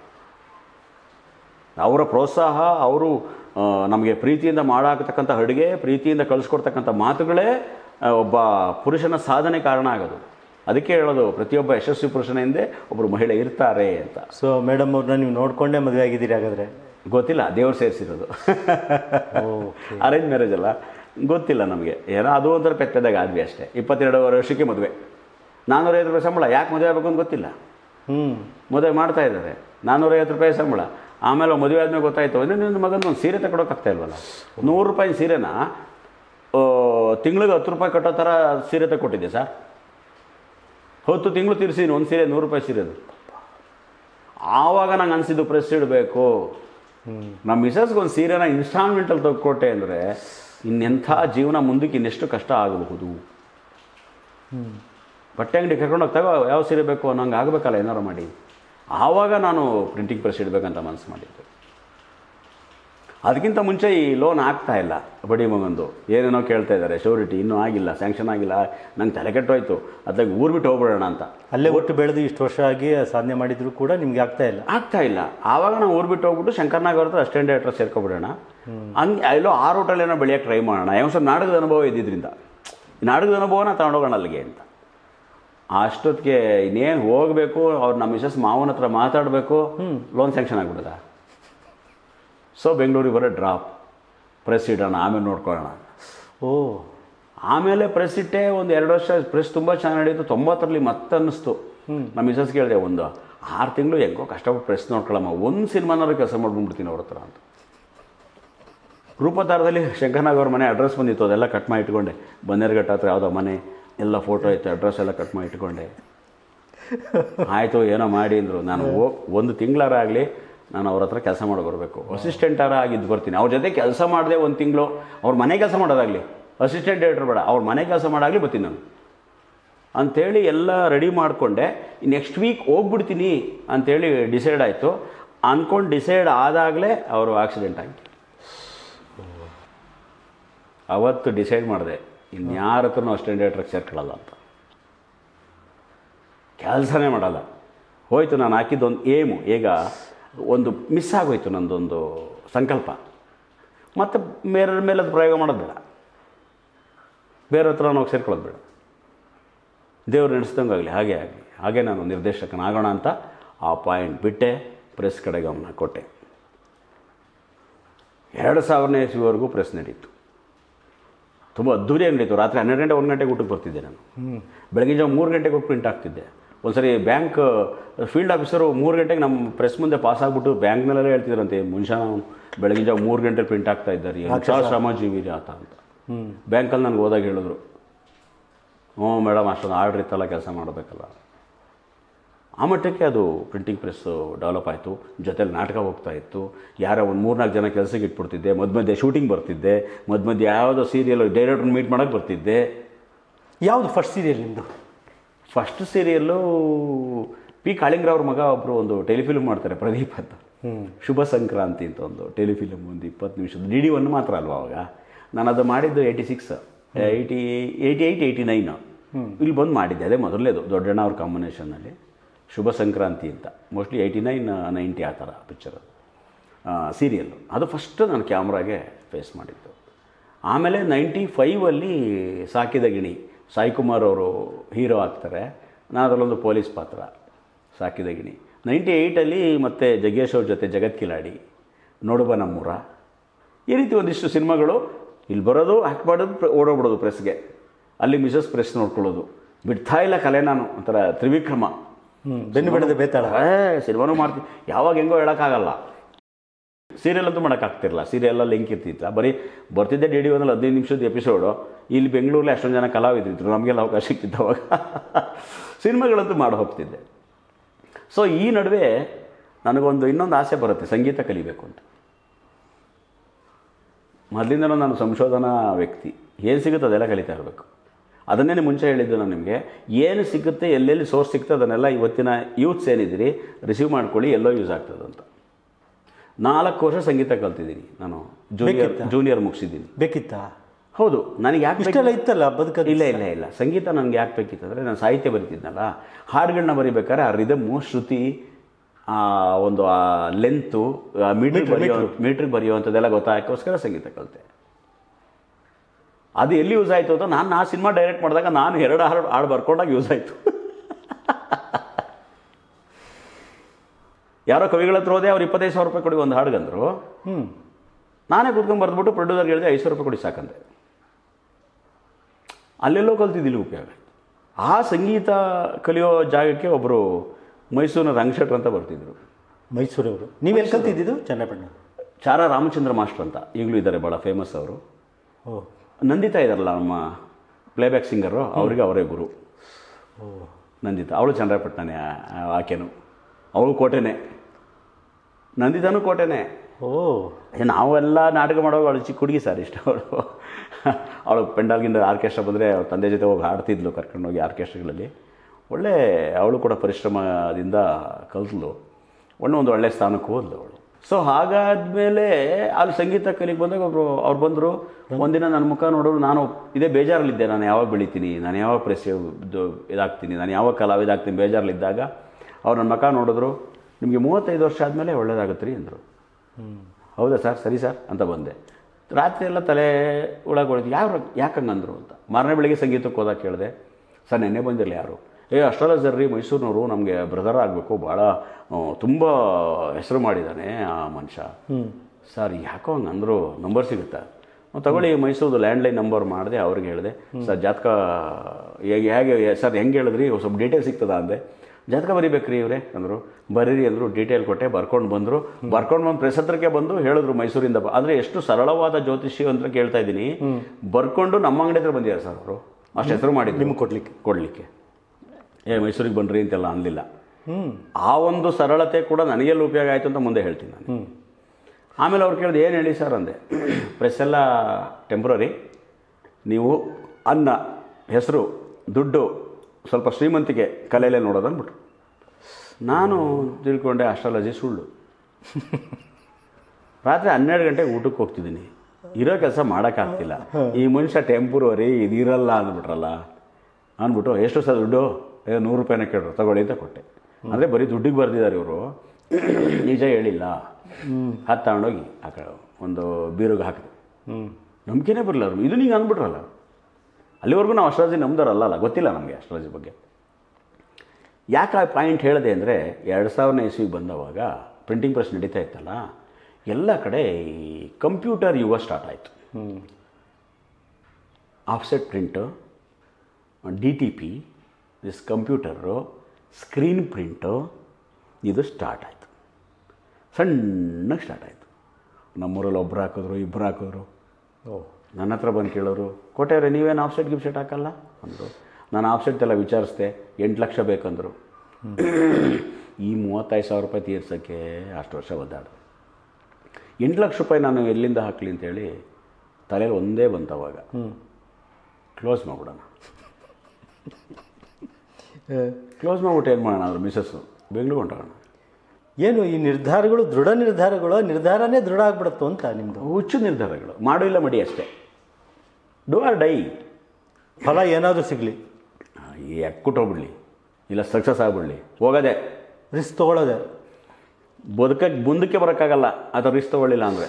ಅವರ ಪ್ರೋತ್ಸಾಹ ಅವರು ಆ, ನಮಗೆ ಪ್ರೀತಿಯಿಂದ ಮಾಡಾಕತಕ್ಕಂಥ ಅಡುಗೆ ಪ್ರೀತಿಯಿಂದ ಕಳಿಸ್ಕೊಡ್ತಕ್ಕಂಥ ಮಾತುಗಳೇ ಆ, ಒಬ್ಬ ಪುರುಷನ ಸಾಧನೆ ಕಾರಣ ಆಗೋದು ಅದಕ್ಕೆ ಹೇಳೋದು ಪ್ರತಿಯೊಬ್ಬ ಯಶಸ್ವಿ ಪುರುಷನ ಹಿಂದೆ ಒಬ್ಬರು ಮಹಿಳೆ ಇರ್ತಾರೆ ಅಂತ ಸೊ ಮೇಡಮ್ ಅವ್ರನ್ನ ನೀವು ನೋಡ್ಕೊಂಡೇ ಮದುವೆ ಆಗಿದ್ದೀರಿ ಹಾಗಾದರೆ ಗೊತ್ತಿಲ್ಲ ದೇವ್ರು ಸೇರಿಸಿರೋದು ಓಕೆ ಅರೇಂಜ್ ಮ್ಯಾರೇಜ್ ಅಲ್ಲ ಗೊತ್ತಿಲ್ಲ ನಮಗೆ ಏನೋ ಅದು ಒಂಥರ ಪೆತ್ತದಾಗ ಆದ್ವಿ ಅಷ್ಟೇ ಇಪ್ಪತ್ತೆರಡು ವರ್ಷಕ್ಕೆ ಮದುವೆ ನಾನ್ನೂರೈವತ್ತು ರೂಪಾಯಿ ಸಂಬಳ ಯಾಕೆ ಮದುವೆ ಆಗಬೇಕು ಅಂತ ಗೊತ್ತಿಲ್ಲ ಹ್ಞೂ ಮದುವೆ ಮಾಡ್ತಾ ಇದ್ದಾರೆ ನಾನ್ನೂರೈವತ್ತು ರೂಪಾಯಿ ಸಂಬಳ ಆಮೇಲೆ ಮದುವೆ ಆದಮೇಲೆ ಗೊತ್ತಾಯಿತು ಅಂದರೆ ನಿನ್ನ ಮಗನ ಒಂದು ಸೀರೆ ತಗೊಳಕ್ಕಾಗ್ತಾ ಇಲ್ವಲ್ಲ ನೂರು ರೂಪಾಯಿ ಸೀರೆನ ತಿಂಗಳಿಗೆ ಹತ್ತು ರೂಪಾಯಿ ಕಟ್ಟೋ ಥರ ಸೀರೆ ತಗೊಟ್ಟಿದ್ದೆ ಸರ್ ಹತ್ತು ತಿಂಗಳು ತಿರ್ಸಿದ್ದೀನಿ ಒಂದು ಸೀರೆ ನೂರು ರೂಪಾಯಿ ಸೀರೆದು ಆವಾಗ ನಂಗೆ ಅನಿಸಿದ್ದು ಪ್ರೆಸ್ ಇಡಬೇಕು ಹ್ಞೂ ನಮ್ಮ ಮಿಸಸ್ಗೆ ಒಂದು ಸೀರೆನ ಇನ್ಸ್ಟಾಲ್ಮೆಂಟಲ್ಲಿ ತೆಗೆದುಕೊಟ್ಟೆ ಅಂದರೆ ಇನ್ನೆಂಥ ಜೀವನ ಮುಂದಕ್ಕೆ ಇನ್ನೆಷ್ಟು ಕಷ್ಟ ಆಗಬಹುದು ಬಟ್ಟೆ ಅಂಗಡಿ ಕರ್ಕೊಂಡು ಹೋಗ್ತಾಗ ಯಾವ ಸೀರೆ ಬೇಕು ಅನ್ನೋಂಗೆ ಆಗಬೇಕಲ್ಲ ಏನಾರು ಮಾಡಿ ಆವಾಗ ನಾನು ಪ್ರಿಂಟಿಂಗ್ ಪ್ರೆಸ್ ಇಡಬೇಕಂತ ಮನಸ್ಸು ಮಾಡಿದ್ದೆ ಅದಕ್ಕಿಂತ ಮುಂಚೆ ಈ ಲೋನ್ ಆಗ್ತಾ ಇಲ್ಲ ಬಡಿ ಮಗಂದು ಏನೇನೋ ಕೇಳ್ತಾ ಇದ್ದಾರೆ ಶ್ಯೂರಿಟಿ ಇನ್ನೂ ಆಗಿಲ್ಲ ಸ್ಯಾಂಕ್ಷನ್ ಆಗಿಲ್ಲ ನಂಗೆ ತಲೆ ಕೆಟ್ಟೋಯ್ತು ಅದ್ರಾಗ ಊರು ಬಿಟ್ಟು ಹೋಗ್ಬಿಡೋಣ ಅಂತ ಅಲ್ಲೇ ಒಟ್ಟು ಬೆಳೆದು ಇಷ್ಟು ವರ್ಷ ಆಗಿ ಸಾಧನೆ ಮಾಡಿದ್ರು ಕೂಡ ನಿಮ್ಗೆ ಆಗ್ತಾ ಇಲ್ಲ ಆಗ್ತಾ ಇಲ್ಲ ಆವಾಗ ನಾವು ಊರು ಬಿಟ್ಟು ಹೋಗ್ಬಿಟ್ಟು ಶಂಕರ್ನಾಗ್ ಅವ್ರ ಹತ್ರ ಅಸ್ಟೆಂಟ್ ಡೈರೆಕ್ಟರ್ ಸೇರ್ಕೊಬಿಡೋಣ ಹಂಗೆ ಎಲ್ಲೋ ಆ ರೂಟಲ್ಲಿ ಏನೋ ಬೆಳೆಯೋಕ್ಕೆ ಟ್ರೈ ಮಾಡೋಣ ಯಾವ ಸ್ವಲ್ಪ ನಾಟಕದ ಅನುಭವ ಇದ್ದಿದ್ದರಿಂದ ಈ ನಾಟಕದ ಅನುಭವನ ತಗೊಂಡೋಗೋಣ ಅಲ್ಲಿಗೆ ಅಂತ ಅಷ್ಟೊತ್ತಿಗೆ ಇನ್ನೇನು ಹೋಗಬೇಕು ಅವ್ರು ನಮ್ಮ ಮಿಸಸ್ ಮಾವನ ಹತ್ರ ಮಾತಾಡಬೇಕು ಲೋನ್ ಸ್ಯಾಂಕ್ಷನ್ ಆಗ್ಬಿಡದ ಸೊ ಬೆಂಗಳೂರಿಗೆ ಬರೋ ಡ್ರಾಪ್ ಪ್ರೆಸ್ ಇಡೋಣ ಆಮೇಲೆ ನೋಡ್ಕೊಳ್ಳೋಣ ಓ ಆಮೇಲೆ ಪ್ರೆಸ್ ಇಟ್ಟೆ ಒಂದು ಎರಡು ವರ್ಷ ಪ್ರೆಸ್ ತುಂಬ ಚೆನ್ನಾಗಿ ನಡೀತು ತೊಂಬತ್ತರಲ್ಲಿ ಮತ್ತೆ ಅನ್ನಿಸ್ತು ನಮ್ಮ ಮಿಸಸ್ ಕೇಳಿದೆ ಒಂದು ಆರು ತಿಂಗಳು ಹೆಂಗೋ ಕಷ್ಟಪಟ್ಟು ಪ್ರೆಸ್ ನೋಡ್ಕೊಳ್ಳಮ್ಮ ಒಂದು ಸಿನಿಮಾನಾದ್ರು ಕೆಲಸ ಮಾಡ್ಕೊಂಡ್ಬಿಡ್ತೀನಿ ಅವ್ರ ಹತ್ರ ಅಂತ ರೂಪತಾರದಲ್ಲಿ ಶಂಕರ್ನಾಗ್ ಅವ್ರ ಮನೆ ಅಡ್ರೆಸ್ ಬಂದಿತ್ತು ಅದೆಲ್ಲ ಕಟ್ ಮಾಡಿ ಇಟ್ಕೊಂಡೆ ಬನ್ನೇರ್ಘಟ್ಟ ಹತ್ರ ಯಾವುದೋ ಮನೆ ಎಲ್ಲ ಫೋಟೋ ಇತ್ತು ಅಡ್ರೆಸ್ ಎಲ್ಲ ಕಟ್ ಮಾಡಿ ಇಟ್ಕೊಂಡೆ ಆಯಿತು ಏನೋ ಮಾಡಿ ಅಂದರು ನಾನು ಹೋಗಿ ಒಂದು ತಿಂಗಳಾರಾಗಲಿ ನಾನು ಅವ್ರ ಹತ್ರ ಕೆಲಸ ಮಾಡಿ ಬರಬೇಕು ಅಸಿಸ್ಟೆಂಟಾರ ಆಗಿದ್ದು ಬರ್ತೀನಿ ಅವ್ರ ಜೊತೆ ಕೆಲಸ ಮಾಡಿದೆ ಒಂದು ತಿಂಗಳು ಅವ್ರ ಮನೆ ಕೆಲಸ ಮಾಡೋದಾಗಲಿ ಅಸಿಸ್ಟೆಂಟ್ ಡೈರೆಕ್ಟರ್ ಬೇಡ ಅವ್ರ ಮನೆ ಕೆಲಸ ಮಾಡಾಗಲಿ ಬರ್ತೀನಿ ನಾನು ಅಂಥೇಳಿ ಎಲ್ಲ ರೆಡಿ ಮಾಡಿಕೊಂಡೆ ನೆಕ್ಸ್ಟ್ ವೀಕ್ ಹೋಗ್ಬಿಡ್ತೀನಿ ಅಂಥೇಳಿ ಡಿಸೈಡ್ ಆಯಿತು ಅಂದ್ಕೊಂಡು ಡಿಸೈಡ್ ಆದಾಗಲೇ ಅವರು ಆಕ್ಸಿಡೆಂಟ್ ಆಯಿತು ಅವತ್ತು ಡಿಸೈಡ್ ಮಾಡಿದೆ ಇನ್ಯಾರ ಹತ್ರನೂ ಅಸಿಸ್ಟೆಂಟ್ ಡೈರೆಕ್ಟ್ರಿಗೆ ಸೇರ್ಕೊಳ್ಳಲ್ಲ ಅಂತ ಕೆಲಸನೇ ಮಾಡಲ್ಲ ಹೋಯ್ತು ನಾನು ಹಾಕಿದ್ದೊಂದು ಏಮು ಈಗ ಒಂದು ಮಿಸ್ ಆಗೋಯ್ತು ನಂದೊಂದು ಸಂಕಲ್ಪ ಮತ್ತು ಬೇರೆಯವ್ರ ಮೇಲೆ ಅದು ಪ್ರಯೋಗ ಮಾಡೋದು ಬೇಡ ಬೇರೆ ಹತ್ರ ನಾವು ಸೇರ್ಕೊಳ್ಳೋದು ಬೇಡ ದೇವ್ರು ನಡೆಸ್ದಂಗೆ ಆಗಲಿ ಹಾಗೆ ಆಗಲಿ ಹಾಗೆ ನಾನು ನಿರ್ದೇಶಕನಾಗೋಣ ಅಂತ ಆ ಪಾಯಿಂಟ್ ಬಿಟ್ಟೆ ಪ್ರೆಸ್ ಕಡೆ ಗಮನ ಕೊಟ್ಟೆ ಎರಡು ಸಾವಿರನೇ ಇಸ್ವಿವರೆಗೂ ಪ್ರೆಸ್ ನಡೀತು ತುಂಬ ಅದ್ದೂರಿಯಾಗಿ ನಡೀತು ರಾತ್ರಿ ಹನ್ನೆರಡು ಗಂಟೆ ಒಂದು ಗಂಟೆಗೆ ಊಟಕ್ಕೆ ಬರ್ತಿದ್ದೆ ನಾನು ಬೆಳಗಿನ ಜಾವ ಮೂರು ಗಂಟೆಗೆ ಹೋಗಿ ಪ್ರಿಂಟ್ ಆಗ್ತಿದ್ದೆ ಒಂದ್ಸರಿ ಬ್ಯಾಂಕ್ ಫೀಲ್ಡ್ ಆಫೀಸರು ಮೂರು ಗಂಟೆಗೆ ನಮ್ಮ ಪ್ರೆಸ್ ಮುಂದೆ ಪಾಸ್ ಆಗಿಬಿಟ್ಟು ಬ್ಯಾಂಕ್ನಲ್ಲೇ ಹೇಳ್ತಿದ್ರಂತೆ ಮುಂಚೆ ನಾವು ಬೆಳಗಿನ ಜಾವ ಮೂರು ಗಂಟೆ ಪ್ರಿಂಟ್ ಆಗ್ತಾ ಇದ್ದಾರೆ ಎಂಥ ಶ್ರಮಜೀವಿ ಆತ ಅಂತ ಬ್ಯಾಂಕಲ್ಲಿ ನನಗೆ ಹೋದಾಗ ಹೇಳಿದ್ರು ಹ್ಞೂ ಮೇಡಮ್ ಅಷ್ಟೊಂದು ಆರ್ಡ್ರ್ ಇತ್ತಲ್ಲ ಕೆಲಸ ಮಾಡಬೇಕಲ್ಲ ಆ ಮಟ್ಟಕ್ಕೆ ಅದು ಪ್ರಿಂಟಿಂಗ್ ಪ್ರೆಸ್ಸು ಡೆವಲಪ್ ಆಯಿತು ಜೊತೆಲಿ ನಾಟಕ ಹೋಗ್ತಾ ಇತ್ತು ಯಾರೋ ಒಂದು ಮೂರ್ನಾಲ್ಕು ಜನ ಕೆಲಸಕ್ಕೆ ಇಟ್ಬಿಡ್ತಿದ್ದೆ ಮಧ್ಯ ಮಧ್ಯೆ ಶೂಟಿಂಗ್ ಬರ್ತಿದ್ದೆ ಮಧ್ಯ ಮಧ್ಯೆ ಯಾವುದೋ ಸೀರಿಯಲ್ ಡೈರೆಕ್ಟ್ರ್ ಮೀಟ್ ಮಾಡೋಕ್ಕೆ ಬರ್ತಿದ್ದೆ ಯಾವುದು ಫಸ್ಟ್ ಸೀರಿಯಲ್ ನಿಮ್ಮದು ಫಸ್ಟ್ ಸೀರಿಯಲ್ಲು ಪಿ ಕಾಳಿಂಗ್ರವ್ರ ಮಗ ಒಬ್ಬರು ಒಂದು ಟೆಲಿಫಿಲ್ಮ್ ಮಾಡ್ತಾರೆ ಪ್ರದೀಪ್ ಅಂತ ಶುಭ ಸಂಕ್ರಾಂತಿ ಅಂತ ಒಂದು ಟೆಲಿಫಿಲ್ಮ್ ಒಂದು ಇಪ್ಪತ್ತು ನಿಮಿಷದ ಡಿ ಡಿ ಒನ್ ಮಾತ್ರ ಅಲ್ವಾ ಅವಾಗ ನಾನು ಅದು ಮಾಡಿದ್ದು eighty six eighty eighty eight eighty nine ಇಲ್ಲಿ ಬಂದು ಮಾಡಿದ್ದೆ ಅದೇ ಮೊದಲನೇದು ದೊಡ್ಡಣ್ಣ ಅವ್ರ ಕಾಂಬಿನೇಷನ್ನಲ್ಲಿ ಶುಭ ಸಂಕ್ರಾಂತಿ ಅಂತ ಮೋಸ್ಟ್ಲಿ ಏಯ್ಟಿ ನೈನ್ ನೈಂಟಿ ಆ ಥರ ಪಿಕ್ಚರ್ ಅದು ಸೀರಿಯಲ್ಲು ಅದು ಫಸ್ಟ್ ನಾನು ಕ್ಯಾಮ್ರಾಗೆ ಫೇಸ್ ಮಾಡಿದ್ದು ಆಮೇಲೆ ನೈಂಟಿ ಫೈವಲ್ಲಿ ಸಾಕಿದ ಗಿಣಿ ಸಾಯಿ ಕುಮಾರ್ ಅವರು ಹೀರೋ ಆಗ್ತಾರೆ ನಾನು ಅದರಲ್ಲೊಂದು ಪೊಲೀಸ್ ಪಾತ್ರ ಸಾಕಿದ ಗಿಣಿ ನೈಂಟಿ ಏಯ್ಟಲ್ಲಿ ಮತ್ತೆ ಜಗ್ಗೇಶ್ ಅವ್ರ ಜೊತೆ ಜಗತ್ ಕಿಲಾಡಿ ನೋಡುವ ನಮ್ಮೂರ ಈ ರೀತಿ ಒಂದಿಷ್ಟು ಸಿನಿಮಾಗಳು ಇಲ್ಲಿ ಬರೋದು ಆ್ಯಕ್ಟ್ ಮಾಡೋದು ಪ್ರ- ಓಡೋಗ್ಬಿಡೋದು ಪ್ರೆಸ್ಗೆ ಅಲ್ಲಿ ಮಿಸಸ್ ಪ್ರೆಸ್ ನೋಡ್ಕೊಳ್ಳೋದು ಬಿಡ್ತಾ ಇಲ್ಲ ಕಲೆ ನಾನು ಒಂಥರ ತ್ರಿವಿಕ್ರಮ ಹ್ಞೂ ಬೆನ್ನು ಬಿಡದೆ ಬೇತಾಳ ಏ ಸಿನಿಮಾನು ಮಾಡ್ತೀನಿ ಯಾವಾಗ ಹೆಂಗೋ ಹೇಳೋಕ್ಕಾಗಲ್ಲ ಸೀರಿಯಲ್ ಅಂತೂ ಮಾಡೋಕ್ಕಾಗ್ತಿರಲ್ಲ ಸೀರಿಯಲ್ ಲಿಂಕ್ ಇರ್ತಿತ್ತು ಬರೀ ಬರ್ತಿದ್ದೆ ಡಿ ಡಿ ಒಂದಲ್ಲಿ ಹದಿನೈದು ನಿಮಿಷದ ಎಪಿಸೋಡು ಇಲ್ಲಿ ಬೆಂಗಳೂರಲ್ಲಿ ಅಷ್ಟೊಂದು ಜನ ಕಲಾವಿದರಿದ್ರು ನಮಗೆಲ್ಲ ಅವಕಾಶ ಸಿಕ್ತಿತ್ತು ಅವಾಗ ಸಿನಿಮಾಗಳಂತೂ ಮಾಡಿ ಹೋಗ್ತಿದ್ದೆ ಸೊ ಈ ನಡುವೆ ನನಗೊಂದು ಇನ್ನೊಂದು ಆಸೆ ಬರುತ್ತೆ ಸಂಗೀತ ಕಲಿಬೇಕು ಅಂತ ಮೊದಲಿಂದಲೂ ನಾನು ಸಂಶೋಧನಾ ವ್ಯಕ್ತಿ ಏನು ಸಿಗುತ್ತೆ ಅದೆಲ್ಲ ಕಲಿತಾ ಇರಬೇಕು ಅದನ್ನೇ ಮುಂಚೆ ಹೇಳಿದ್ದು ನಾನು ನಿಮಗೆ ಏನು ಸಿಗುತ್ತೆ ಎಲ್ಲೆಲ್ಲಿ ಸೋರ್ಸ್ ಸಿಗ್ತದೆ ಅದನ್ನೆಲ್ಲ ಇವತ್ತಿನ ಯೂತ್ಸ್ ಏನಿದ್ದೀರಿ ರಿಸೀವ್ ಮಾಡ್ಕೊಳ್ಳಿ ಎಲ್ಲೋ ಯೂಸ್ ಆಗ್ತದೆ ಅಂತ ನಾಲ್ಕು ವರ್ಷ ಸಂಗೀತ ಕಲ್ತಿದ್ದೀನಿ ನಾನು ಜೂನಿಯರ್ ಜೂನಿಯರ್ ಮುಗಿಸಿದ್ದೀನಿ ಬೇಕಿತ್ತಾ ಹೌದು ನನಗೆ ಯಾಕೆ ಇಷ್ಟೆಲ್ಲ ಇತ್ತಲ್ಲ ಬದುಕ ಇಲ್ಲ ಇಲ್ಲ ಇಲ್ಲ ಸಂಗೀತ ನನಗೆ ಯಾಕೆ ಬೇಕಿತ್ತಂದರೆ ನಾನು ಸಾಹಿತ್ಯ ಬರಿತಿದ್ನಲ್ಲ ಹಾಡುಗಳನ್ನ ಬರಿಬೇಕಾದ್ರೆ ಆ ರಿದಮ್ಮು ಶ್ರುತಿ ಆ ಒಂದು ಆ ಲೆಂತು ಮೀಟ್ರಿಗೆ ಬರೆಯೋ ಮೀಟ್ರಿಗೆ ಬರೆಯುವಂಥದ್ದೆಲ್ಲ ಗೊತ್ತಾಗೋಸ್ಕರ ಸಂಗೀತ ಕಲಿತೆ ಅದು ಎಲ್ಲಿ ಯೂಸ್ ಆಯಿತು ಅಂತ ನಾನು ಆ ಸಿನಿಮಾ ಡೈರೆಕ್ಟ್ ಮಾಡಿದಾಗ ನಾನು ಎರಡು ಹಾಡು ಹಾಡು ಬರ್ಕೊಂಡಾಗ ಯೂಸ್ ಆಯಿತು ಯಾರೋ ಕವಿಗಳ ಹತ್ರ ಹೋದೆ ಅವ್ರು ಇಪ್ಪತ್ತೈದು ಸಾವಿರ ರೂಪಾಯಿ ಕೊಡಿ ಒಂದು ಹಾಡುಗಂದ್ರು ಹ್ಞೂ ನಾನೇ ಕೂತ್ಕೊಂಡು ಬರೆದ್ಬಿಟ್ಟು ಪ್ರೊಡ್ಯೂಸರ್ಗೆ ಹೇಳಿದೆ ಐದು ಸಾವಿರ ರೂಪಾಯಿ ಕೊಡಿ ಸಾಕಂದೆ ಅಲ್ಲೆಲ್ಲೋ ಕಲ್ತಿದ್ದಿಲ್ಲ ಉಪಯೋಗ ಆಯ್ತು. ಆ ಸಂಗೀತ ಕಲಿಯೋ ಜಾಗಕ್ಕೆ ಒಬ್ಬರು ಮೈಸೂರಿನ ರಂಗಶೆಟ್ರ್ ಅಂತ ಬರ್ತಿದ್ರು ಮೈಸೂರವರು ನೀವು ಎಲ್ಲಿ ಕಲ್ತಿದ್ದಿದ್ದು ಚನ್ನಪಟ್ಟಣ ಚಾರ ರಾಮಚಂದ್ರ ಮಾಸ್ಟರ್ ಅಂತ ಈಗಲೂ ಇದ್ದಾರೆ ಭಾಳ ಫೇಮಸ್ ಅವರು ಓ ನಂದಿತಾ ಇದ್ದಾರಲ್ಲ ನಮ್ಮ ಪ್ಲೇಬ್ಯಾಕ್ ಸಿಂಗರು ಅವರಿಗೆ ಅವರೇ ಗುರು ಓ ನಂದಿತಾ ಅವಳು ಚಂದ್ರಪಟ್ಟಣನೇ ಆಕೆನು ಅವಳು ಕೋಟೆನೇ ನಂದಿತಾನು ಕೋಟೆನೇ ಓ ಏ, ನಾವೆಲ್ಲ ನಾಟಕ ಮಾಡುವಾಗ ಅವಳು ಚಿಕ್ಕ ಹುಡುಗಿ ಸರ್ ಇಷ್ಟ ಅವಳು ಅವಳು ಪೆಂಡಾಲ್ಗಿಂದ ಆರ್ಕೆಸ್ಟ್ರಾ ಬಂದರೆ ಅವ್ರ ತಂದೆ ಜೊತೆ ಹೋಗಿ ಹಾಡ್ತಿದ್ಲು ಕರ್ಕೊಂಡೋಗಿ ಆರ್ಕೆಸ್ಟ್ರಾಗಳಲ್ಲಿ ಒಳ್ಳೆ ಅವಳು ಕೂಡ ಪರಿಶ್ರಮದಿಂದ ಕಲ್ತಲು ಒಳ್ಳೆ ಒಂದು ಒಳ್ಳೆ ಸ್ಥಾನಕ್ಕೆ ಹೋದ್ಲು ಅವಳು ಸೊ ಹಾಗಾದ್ಮೇಲೆ ಅಲ್ಲಿ ಸಂಗೀತ ಕಲಿಗೆ ಬಂದಾಗ ಒಬ್ಬರು ಅವ್ರು ಬಂದರು ಒಂದಿನ ನನ್ನ ಮುಖ ನೋಡೋರು ನಾನು ಇದೇ ಬೇಜಾರಲ್ಲಿದ್ದೆ ನಾನು ಯಾವಾಗ ಬೆಳಿತೀನಿ ನಾನು ಯಾವಾಗ ಪ್ರೆಸ್ ಇದು ಇದಾಗ್ತೀನಿ ನಾನು ಯಾವಾಗ ಕಲಾವಿದ ಆಗ್ತೀನಿ ಬೇಜಾರಲ್ಲಿದ್ದಾಗ ಅವ್ರು ನನ್ನ ಮುಖ ನೋಡಿದ್ರು ನಿಮಗೆ ಮೂವತ್ತೈದು ವರ್ಷ ಆದಮೇಲೆ ಒಳ್ಳೇದಾಗುತ್ತೆ ರೀ ಅಂದರು ಹೌದಾ ಸರ್ ಸರಿ ಸರ್ ಅಂತ ಬಂದೆ ರಾತ್ರಿ ಎಲ್ಲ ತಲೆ ಒಳಗೊಳಿತು ಯಾರು ಯಾಕೆ ಹಂಗಂದ್ರು ಅಂತ ಮಾರನೇ ಬೆಳಿಗ್ಗೆ ಸಂಗೀತಕ್ಕೆ ಹೋದಾಗ ಕೇಳಿದೆ ಸರ್ ನೆನ್ನೆ ಬಂದಿರಲಿ ಯಾರು ಏ ಅಷ್ಟಲ್ಲ ರೀ ಮೈಸೂರಿನವರು ನಮಗೆ ಬ್ರದರ್ ಆಗಬೇಕು ಭಾಳ ತುಂಬ ಹೆಸರು ಮಾಡಿದ್ದಾನೆ ಆ ಮನುಷ್ಯ ಸರ್ ಯಾಕೋ ಹಂಗಂದ್ರು ನಂಬರ್ ಸಿಗುತ್ತಾ ಅವ್ನು ತಗೊಳ್ಳಿ ಮೈಸೂರು ಲ್ಯಾಂಡ್ಲೈನ್ ನಂಬರ್ ಮಾಡಿದೆ ಅವ್ರಿಗೆ ಹೇಳಿದೆ ಸರ್ ಜಾತಕ ಹೇಗೆ ಹೇಗೆ ಸರ್ ಹೆಂಗೆ ಹೇಳಿದ್ರಿ ಸ್ವಲ್ಪ ಡೀಟೇಲ್ ಸಿಗ್ತದ ಅಂದೆ ಜಾತಕ ಬರಿಬೇಕ್ರಿ ಇವರೇ ಅಂದರು ಬರೀರಿ ಅಂದರು ಡೀಟೇಲ್ ಕೊಟ್ಟೆ ಬರ್ಕೊಂಡು ಬಂದರು ಬರ್ಕೊಂಡು ಬಂದು ಪ್ರೆಸ್ ಹತ್ರಕ್ಕೆ ಬಂದು ಹೇಳಿದ್ರು ಮೈಸೂರಿಂದ ಬ ಅಂದರೆ ಎಷ್ಟು ಸರಳವಾದ ಜ್ಯೋತಿಷಿ ಅಂತ ಕೇಳ್ತಾ ಇದ್ದೀನಿ ಬರ್ಕೊಂಡು ನಮ್ಮ ಅಂಗಡಿ ಹತ್ರ ಬಂದಿದ್ದಾರೆ ಸರ್ ಅವರು ಅಷ್ಟು ಹೆಸರು ಮಾಡಿದ್ರು ನಿಮ್ಗೆ ಕೊಡ್ಲಿಕ್ಕೆ ಕೊಡಲಿಕ್ಕೆ ಏ ಮೈಸೂರಿಗೆ ಬನ್ನಿರಿ ಅಂತೆಲ್ಲ ಅನ್ನಲಿಲ್ಲ ಹ್ಞೂ ಆ ಒಂದು ಸರಳತೆ ಕೂಡ ನನಗೆಲ್ಲ ಉಪಯೋಗ ಆಯಿತು ಅಂತ ಮುಂದೆ ಹೇಳ್ತೀನಿ ನಾನು ಹ್ಞೂ ಆಮೇಲೆ ಅವ್ರು ಕೇಳಿದೆ ಏನು ಹೇಳಿ ಸರ್ ಅಂದೆ ಪ್ರೆಸ್ ಎಲ್ಲ ಟೆಂಪ್ರರಿ ನೀವು ಅನ್ನ ಹೆಸರು ದುಡ್ಡು ಸ್ವಲ್ಪ ಶ್ರೀಮಂತಿಕೆ ಕಲೆಯಲ್ಲೇ ನೋಡೋದು ಅಂದ್ಬಿಟ್ರು ನಾನು ತಿಳ್ಕೊಂಡೆ ಅಸ್ಟ್ರಾಲಜಿ ಸುಳ್ಳು ರಾತ್ರಿ ಹನ್ನೆರಡು ಗಂಟೆಗೆ ಊಟಕ್ಕೆ ಹೋಗ್ತಿದ್ದೀನಿ ಇರೋ ಕೆಲಸ ಮಾಡೋಕ್ಕಾಗ್ತಿಲ್ಲ ಈ ಮನುಷ್ಯ ಟೆಂಪ್ರವರಿ ಇದಿರಲ್ಲ ಅಂದ್ಬಿಟ್ರಲ್ಲ ಅಂದ್ಬಿಟ್ಟು ಎಷ್ಟು ಸರ್ ದುಡ್ಡು ಏ ನೂರು ರೂಪಾಯಿನ ಕೇಳ್ರು ತಗೊಳ್ಳಿ ಅಂತ ಕೊಟ್ಟೆ ಅಂದರೆ ಬರೀ ದುಡ್ಡಿಗೆ ಬರ್ದಿದ್ದಾರೆ ಇವರು ನಿಜ ಹೇಳಿಲ್ಲ ಹತ್ತು ತಗೊಂಡೋಗಿ ಆ ಕಡೆ ಒಂದು ಬೀರುಗೆ ಹಾಕಿದೆ ಹ್ಞೂ ನಂಬಿಕೆನೇ ಬರಲ್ಲ ಅವ್ರು ಇದು ನೀವು ಅಂದ್ಬಿಟ್ರಲ್ಲ ಅಲ್ಲಿವರೆಗೂ ನಾವು ಅಷ್ಟ್ರಾಜಿ ನಂಬ್ದಾರಲ್ಲ ಅಲ್ಲ ಗೊತ್ತಿಲ್ಲ ನಮಗೆ ಅಷ್ಟ್ರಾಜಿ ಬಗ್ಗೆ ಯಾಕೆ ಆ ಪಾಯಿಂಟ್ ಹೇಳಿದೆ ಅಂದರೆ ಎರಡು ಸಾವಿರನೇ ಇಸ್ವಿಗೆ ಬಂದವಾಗ ಪ್ರಿಂಟಿಂಗ್ ಪ್ರೆಸ್ ನಡೀತಾ ಇತ್ತಲ್ಲ ಎಲ್ಲ ಕಡೆ ಈ ಕಂಪ್ಯೂಟರ್ ಯುಗ ಸ್ಟಾರ್ಟ್ ಆಯಿತು ಹ್ಞೂ offset print D T P this computer screen print ಇದು ಸ್ಟಾರ್ಟ್ ಆಯಿತು ಸಣ್ಣಗೆ ಸ್ಟಾರ್ಟ್ ಆಯಿತು ನಮ್ಮೂರಲ್ಲಿ ಒಬ್ರು ಹಾಕಿದ್ರು ಇಬ್ಬರು ಹಾಕಿದ್ರು ಓ ನನ್ನ ಹತ್ರ ಬಂದು ಕೇಳೋರು ಕೊಟ್ಟವ್ರೆ ನೀವೇನು ಆಫ್ಸೆಟ್ ಗಿಫ್ಸೆಟ್ ಹಾಕಲ್ಲ ಅಂದರು ನಾನು ಆಫ್ಸೆಟ್ ಎಲ್ಲ ವಿಚಾರಿಸ್ದೆ ಎಂಟು ಲಕ್ಷ ಬೇಕಂದರು ಈ ಮೂವತ್ತೈದು ಸಾವಿರ ರೂಪಾಯಿ ತೀರ್ಸೋಕ್ಕೆ ಅಷ್ಟು ವರ್ಷ ಒದ್ದಾಡು ಎಂಟು ಲಕ್ಷ ರೂಪಾಯಿ ನಾನು ಎಲ್ಲಿಂದ ಹಾಕಲಿ ಅಂತೇಳಿ ತಲೆಯಲ್ಲಿ ಒಂದೇ ಬಂತು ಅವಾಗ ಹ್ಞೂ ಕ್ಲೋಸ್ ಮಾಡಿಬಿಡೋಣ ಕ್ಲೋಸ್ ಮಾಡ್ಬಿಟ್ಟು ಏನು ಮಾಡೋಣ ಅವ್ರ ಮಿಸಸ್ಸು ಬೆಂಗಳೂರು ಹೊಂಟೋಗೋಣ ಏನು ಈ ನಿರ್ಧಾರಗಳು ದೃಢ ನಿರ್ಧಾರಗಳು ನಿರ್ಧಾರನೇ ದೃಢ ಆಗ್ಬಿಡುತ್ತೋ ಅಂತ ನಿಮ್ಮದು ಹುಚ್ಚು ನಿರ್ಧಾರಗಳು ಮಾಡು ಇಲ್ಲ ಮಡಿ ಅಷ್ಟೇ ಡೂ ಆರ್ ಡೈ ಫಲ ಏನಾದರೂ ಸಿಗಲಿ ಎಕ್ಕುಟ್ಟೋಗ್ಬಿಡ್ಲಿ ಇಲ್ಲ ಸಕ್ಸಸ್ ಆಗ್ಬಿಡ್ಲಿ ಹೋಗೋದೆ ರಿಸ್ಕ್ ತೊಗೊಳ್ಳೋದೆ ಬದುಕಕ್ಕೆ ಮುಂದಕ್ಕೆ ಬರೋಕ್ಕಾಗಲ್ಲ ಆ ಥರ ರಿಸ್ಕ್ ತೊಗೊಳ್ಳಿಲ್ಲ ಅಂದರೆ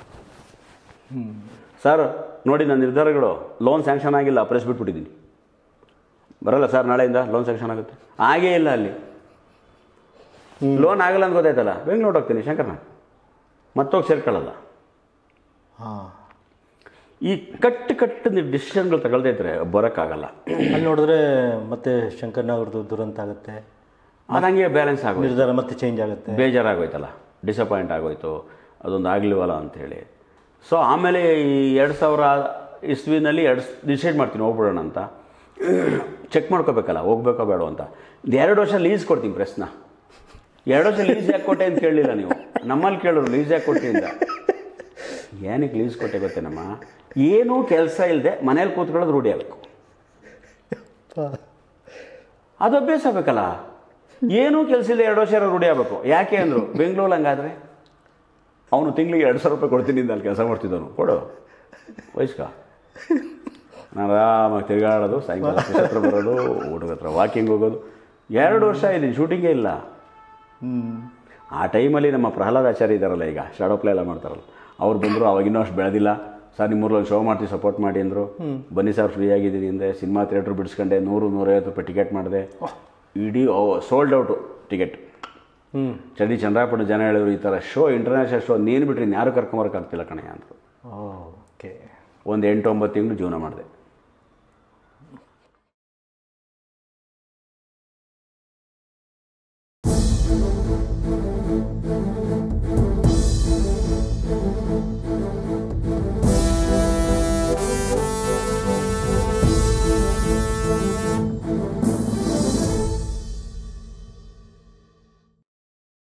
ಸರ್ ನೋಡಿ ನನ್ನ ನಿರ್ಧಾರಗಳು ಲೋನ್ ಸ್ಯಾಂಕ್ಷನ್ ಆಗಿಲ್ಲ ಪ್ರೆಸ್ ಬಿಟ್ಬಿಟ್ಟಿದ್ದೀನಿ ಬರಲ್ಲ ಸರ್ ನಾಳೆಯಿಂದ ಲೋನ್ ಸ್ಯಾಂಕ್ಷನ್ ಆಗುತ್ತೆ ಆಗೇ ಇಲ್ಲ ಅಲ್ಲಿ ಲೋನ್ ಆಗಲ್ಲ ಅಂತ ಗೊತ್ತಾಯ್ತಲ್ಲ ಬೆಂಗಳೂರು ಹೋಗ್ತೀನಿ ಶಂಕರ್ನ ಮತ್ತೋಗಿ ಸೇರ್ಕೊಳ್ಳಲ್ಲ ಹಾಂ ಈ ಕಟ್ಟು ಕಟ್ಟು ಡಿಸಿಷನ್ಗಳು ತಗೊಳ್ದೇ ಇದ್ರೆ ಬರೋಕ್ಕಾಗಲ್ಲ ಅಲ್ಲಿ ನೋಡಿದ್ರೆ ಮತ್ತೆ ಶಂಕರ್ನ ಅವ್ರದ್ದು ದುರಂತ ಆಗುತ್ತೆ ಅದು ಹಂಗೆ ಬ್ಯಾಲೆನ್ಸ್ ಆಗೋಯ್ತು ನಿರ್ಧಾರ ಮತ್ತೆ ಚೇಂಜ್ ಆಗುತ್ತೆ ಬೇಜಾರಾಗೋಯ್ತಲ್ಲ ಡಿಸಪಾಯಿಂಟ್ ಆಗೋಯ್ತು ಅದೊಂದು ಆಗಲಿವಲ್ಲ ಅಂಥೇಳಿ ಸೊ ಆಮೇಲೆ ಈ ಎರಡು ಸಾವಿರ ಇಸ್ವಿನಲ್ಲಿ ಎರಡು ಡಿಸೈಡ್ ಮಾಡ್ತೀನಿ ಹೋಗ್ಬಿಡೋಣ ಅಂತ ಚೆಕ್ ಮಾಡ್ಕೋಬೇಕಲ್ಲ ಹೋಗ್ಬೇಕೋ ಬೇಡ ಅಂತ ಇದು ಎರಡು ವರ್ಷ ಲೀಸ್ ಕೊಡ್ತೀನಿ ಪ್ರೆಸ್ನ ಎರಡು ವರ್ಷ ಲೀಸ್ ಯಾಕೆ ಕೊಟ್ಟೆ ಅಂತ ಕೇಳಲಿಲ್ಲ ನೀವು ನಮ್ಮಲ್ಲಿ ಕೇಳೋರು ಲೀಸ್ ಯಾಕೆ ಕೊಟ್ಟಿ ಅಂತ ಏನಕ್ಕೆ ಲೀಸ್ ಕೊಟ್ಟೆ ಗೊತ್ತೇನಮ್ಮ ಏನೂ ಕೆಲಸ ಇಲ್ಲದೆ ಮನೇಲಿ ಕೂತ್ಕೊಳ್ಳೋದು ರೂಢಿ ಆಗಬೇಕು ಅದು ಅಭ್ಯಾಸ ಆಗಬೇಕಲ್ಲ ಏನೂ ಕೆಲಸ ಇಲ್ಲ ಎರಡು ವರ್ಷ ಇರೋ ರೂಢಿ ಆಗಬೇಕು ಯಾಕೆ ಅಂದರು ಬೆಂಗಳೂರು ಹಂಗಾದ್ರೆ ಅವನು ತಿಂಗಳಿಗೆ ಎರಡು ಸಾವಿರ ರೂಪಾಯಿ ಕೊಡ್ತೀನಿ ಅಂತ ಅಲ್ಲಿ ಕೆಲಸ ಮಾಡ್ತಿದ್ದವನು ಕೊಡು ವಯಸ್ಕ ನಾನು ಆರಾಮಾಗಿ ತಿರುಗಾಡೋದು ಸಾಯಂಕಾಲ ಆಫೀಸ್ ಹತ್ರ ಬರೋದು ಹುಡುಗ ಹತ್ರ ವಾಕಿಂಗ್ ಹೋಗೋದು ಎರಡು ವರ್ಷ ಇದ್ದೀನಿ ಶೂಟಿಂಗೇ ಇಲ್ಲ ಹ್ಞೂ ಆ ಟೈಮಲ್ಲಿ ನಮ್ಮ ಪ್ರಹ್ಲಾದ್ ಆಚಾರ್ಯ ಇದ್ದಾರಲ್ಲ ಈಗ ಶಾಡೋ ಪ್ಲೇ ಎಲ್ಲ ಮಾಡ್ತಾರಲ್ಲ ಅವ್ರು ಬಂದರು ಅವಾಗ ಇನ್ನೂ ಅಷ್ಟು ಬೆಳೆದಿಲ್ಲ ಸರ್ ನಿಮ್ಮೂರಲ್ಲಿ ಶೋ ಮಾಡ್ತೀವಿ ಸಪೋರ್ಟ್ ಮಾಡಿ ಅಂದರು ಬನ್ನಿ ಸರ್ ಫ್ರೀ ಆಗಿದ್ದೀನಿ ಅಂದೆ ಸಿನಿಮಾ ಥಿಯೇಟ್ರ್ ಬಿಡಿಸ್ಕೊಂಡೆ ನೂರು ನೂರೈವತ್ತು ರೂಪಾಯಿ ಟಿಕೆಟ್ ಮಾಡಿದೆ ಇಡೀ ಸೋಲ್ಡ್ ಔಟು ಟಿಕೆಟ್ ಹ್ಞೂ ಚಂಡಿ ಚಂದ್ರಾಪಟ್ಟಣ ಜನ ಹೇಳಿದ್ರು ಈ ಥರ ಶೋ ಇಂಟರ್ನ್ಯಾಷನಲ್ ಶೋ ನೀನು ಬಿಟ್ರೆ ಯಾರು ಕರ್ಕೊಂಬರೋಕ್ಕಾಗ್ತಿಲ್ಲ ಕಣಯ್ಯ ಅಂದರು ಓಕೆ ಒಂದು ಎಂಟು ಒಂಬತ್ತು ತಿಂಗಳು ಜೀವನ ಮಾಡಿದೆ